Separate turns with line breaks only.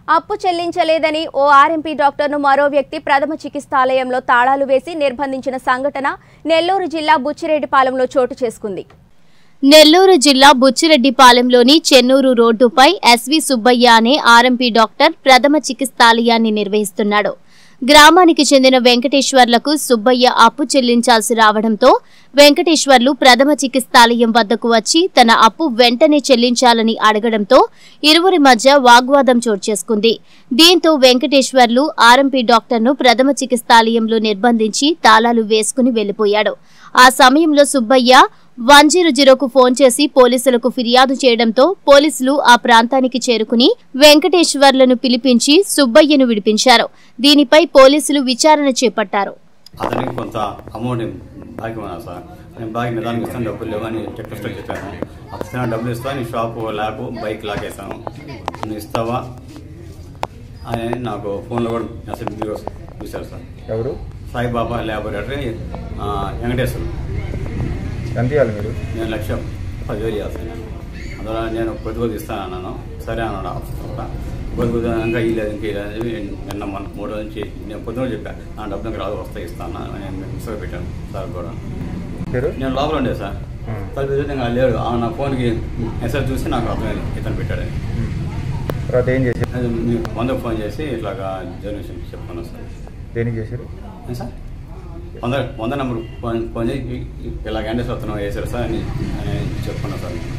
అప్పు చెల్లించలేదని ఓ ఆర్ఎంపీ డాక్టర్ను మరో వ్యక్తి ప్రథమ చికిత్సాలయంలో తాళాలు వేసి నిర్బంధించిన సంఘటన నెల్లూరు జిల్లా బుచ్చిరెడ్డిపాలెంలో చోటు చేసుకుంది
నెల్లూరు జిల్లా బుచ్చిరెడ్డిపాలెంలోని చెన్నూరు రోడ్డుపై ఎస్వి సుబ్బయ్య అనే ఆర్ఎంపీ డాక్టర్ ప్రథమ చికిత్సాలయాన్ని నిర్వహిస్తున్నాడు గ్రామానికి చెందిన వెంకటేశ్వర్లకు సుబ్బయ్య అప్పు చెల్లించాల్సి రావడంతో వెంకటేశ్వర్లు ప్రథమ చికిత్సాలయం వద్దకు వచ్చి తన అప్పు వెంటనే చెల్లించాలని అడగడంతో ఇరువురి మధ్య వాగ్వాదం చోటు చేసుకుంది దీంతో వెంకటేశ్వర్లు ఆర్ఎంపీ డాక్టర్ను ప్రథమ చికిత్సాలయంలో నిర్బంధించి తాళాలు వేసుకుని వెళ్లిపోయాడు ఆ సమయంలో సుబ్బయ్య వన్ జీరో జీరోకు ఫోన్ చేసి పోలీసులకు ఫిర్యాదు చేయడంతో పోలీసులు ఆ ప్రాంతానికి చేరుకుని వెంకటేశ్వర్లను పిలిపించి సుబ్బయ్యను విడిపించారు దీనిపై పోలీసులు విచారణ చేపట్టారు
అతనికి కొంత అమౌంట్ బాకీ ఉన్నా సార్ నేను బాకీ నిదానికి ఇస్తాను డబ్బులు లేవని టెక్నిస్ట్లో చెప్పాను అతను డబ్బులు ఇస్తా నీ షాపు ల్యాబ్ బైక్ లాగేసాను నువ్వు ఇస్తావా అని నాకు ఫోన్లో కూడా మెసేజ్ చూశారు సార్
ఎవరు
సాయిబాబా ల్యాబొరేటరీ ఆ, వెంకటేశ్వరం
ఎంత ఇవ్వాలి మీరు
నేను లక్ష్యం పదివేలు చేస్తాను అందువల్ల నేను కొద్ది కొద్ది ఇస్తాను అన్నాను సరే అన్నాడు ఆఫీసర్ కూడా కొద్ది కొద్ది ఇంకా ఇలేదు ఇంకా ఇలేదు అని నిన్న మన మూడు రోజు నుంచి నేను పొద్దున చెప్పాను నా డబ్బులు ఇంకా రాదు వస్తాయి ఇస్తాను అని నేను మిక్స్గా పెట్టాను సార్ కూడా
పేరు
నేను లోపల ఉండే సార్
Hmm.
తలుపు ఇంకా లేడు ఆ నా ఫోన్కి మెసేజ్ చూసి నాకు అర్థమైంది ఇతను పెట్టాడని
ఉమ్. తర్వాత ఏం చేశారు
అది మీకు వందకు ఫోన్ చేసి ఇట్లాగా జర్నలిస్ట్ చెప్పుకున్నాను సార్
దేనికి చేశారు
ఏం సార్ వంద వంద నెంబర్ ఫోన్ ఫోన్ చేసి ఇలా గంటేసి వస్తున్నాం వేసారు సార్ అని అని చెప్పుకున్నాను సార్